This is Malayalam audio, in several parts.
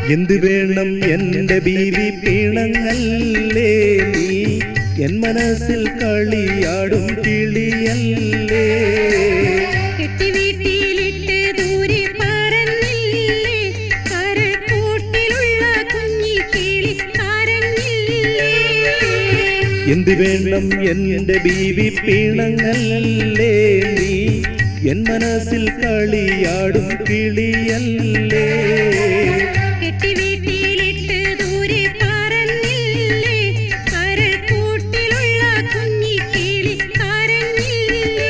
എന്ത് വേണം എന്റെ ബീവി പിണങ്ങല്ലേ നീ എൻ മനസ്സിൽ കളിയാടും കിളിയല്ലേ കെട്ടി വീട്ടിലിട്ട് ദൂരെ പറന്നില്ലേ കരക്കൂട്ടിലുള്ള കുഞ്ഞി കിളി കരഞ്ഞില്ലേ എന്ത് വേണം എന്റെ ബീവി പിണങ്ങല്ലേ നീ എൻ മനസ്സിൽ കളിയാടും കിളിയല്ലേ കെട്ടി വീട്ടിലിട്ട് ദൂരെ പറന്നില്ലേ കരക്കൂട്ടിലുള്ള കുഞ്ഞി കിളി കരഞ്ഞില്ലേ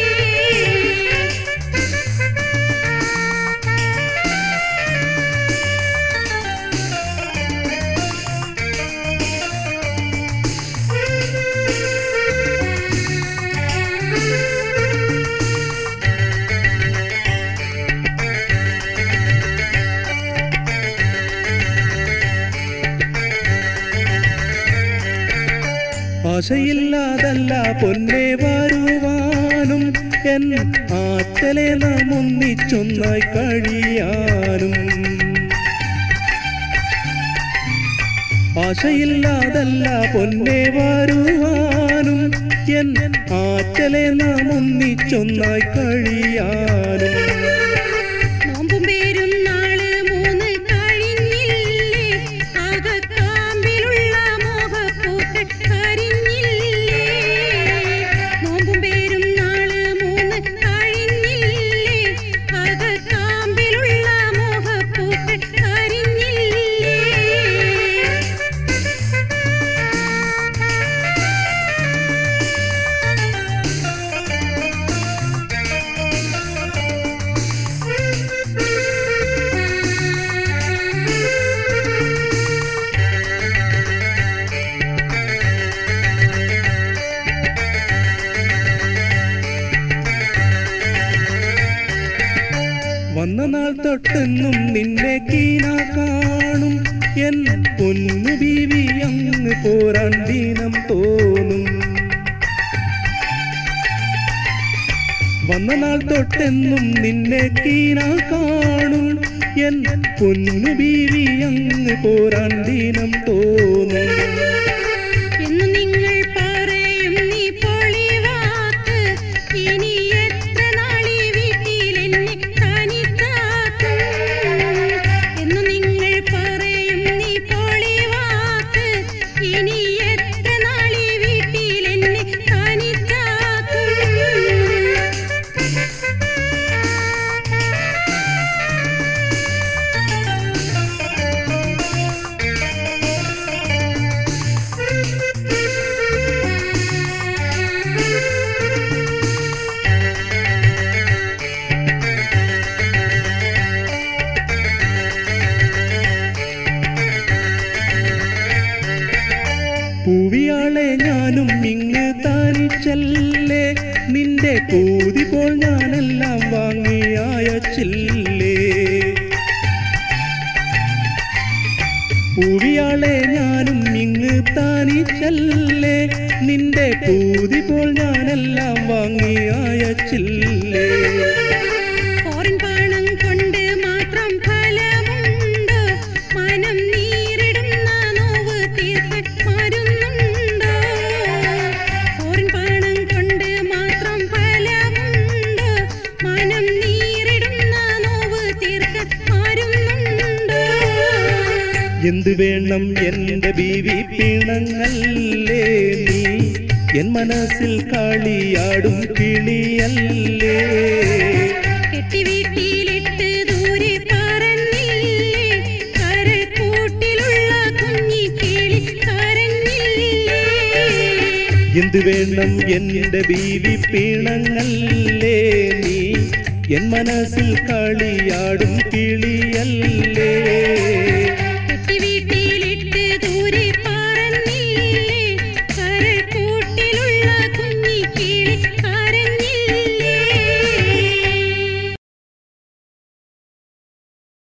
ആശയില്ലാതല്ല പൊന്നെ വരുവാനും എൻ ആറ്റലെ നാം ഒന്നിച്ചൊന്നായി കഴിയാനും ആശയില്ലാതല്ല പൊന്നെ വരുവാനും എൻ ആറ്റലെ നാം ഒന്നിച്ചൊന്നായി കഴിയാനും നോമ്പും പേരും നാള് മൂന്ന് കഴിഞ്ഞില്ലേ ആകക്കാമ്പിലുള്ള മോഹപ്പൂക്കൾ കരിഞ്ഞില്ലേ നോമ്പും പേരും നാള് മൂന്ന് കഴിഞ്ഞില്ലേ ആകക്കാമ്പിലുള്ള മോഹപ്പൂക്കൾ കരിഞ്ഞില്ലേ വന്ന നാൾ തൊട്ടെന്നും നിന്നെ കീന കാണും എൻ പൊന്നു ബീവി അങ്ങ് പോരാൻ ദീനം തോന്നും വന്ന നാൾ തൊട്ടെന്നും നിന്നെ കീന കാണും എൻ പൊന്നു ബീവി അങ്ങ് പോരാൻ ദീനം തോന്നും എന്ന് നിങ്ങൾ പറയും നീ പൊളിവാക്ക് ഇനി എത്ര നാളി വീട്ടിൽ എന്നെ തനിച്ചാക്കും എന്ന് നിങ്ങൾ പറയും നീ പൊളിവാക്ക് ഇനി എത്ര നാളി വീട്ടിൽ എന്നെ പൂവിയാളെ ഞാനും ഇങ്ങ് താനിച്ചല്ലേ നിന്റെ കൂതി പോൽ ഞാനെല്ലാം വാങ്ങി അയച്ചില്ലേ പൂവിയാളെ ഞാനും ഇങ്ങ് താനിച്ചല്ലേ നിന്റെ കൂതി പോൽ ഞാനെല്ലാം വാങ്ങി അയച്ചില്ലേ ഫോറിൻ പണം കൊണ്ട് മാത്രം ഫലമുണ്ടോ മനം നീരിടുന്ന നോവ് തീർത്ത് മരുന്നുണ്ടോ ഫോറിൻ പണം കൊണ്ട് മാത്രം ഫലമുണ്ടോ മനം നീരിടുന്ന നോവ് തീർത്ത് മരുന്നുണ്ടോ എന്ത് വേണം എന്റെ ബീവി പിണങ്ങല്ലേ നീ എൻ മനസ്സിൽ കളിയാടും കിളിയല്ലേ കെട്ടി വീട്ടിലിട്ട് ദൂരെ പറന്നില്ലേ കരക്കൂട്ടിലുള്ള കുഞ്ഞി കിളി കരഞ്ഞില്ലേ എന്ത് വേണം എന്റെ ബീവി പിണങ്ങല്ലേ നീ എൻ മനസ്സിൽ കളിയാടും കിളിയല്ലേ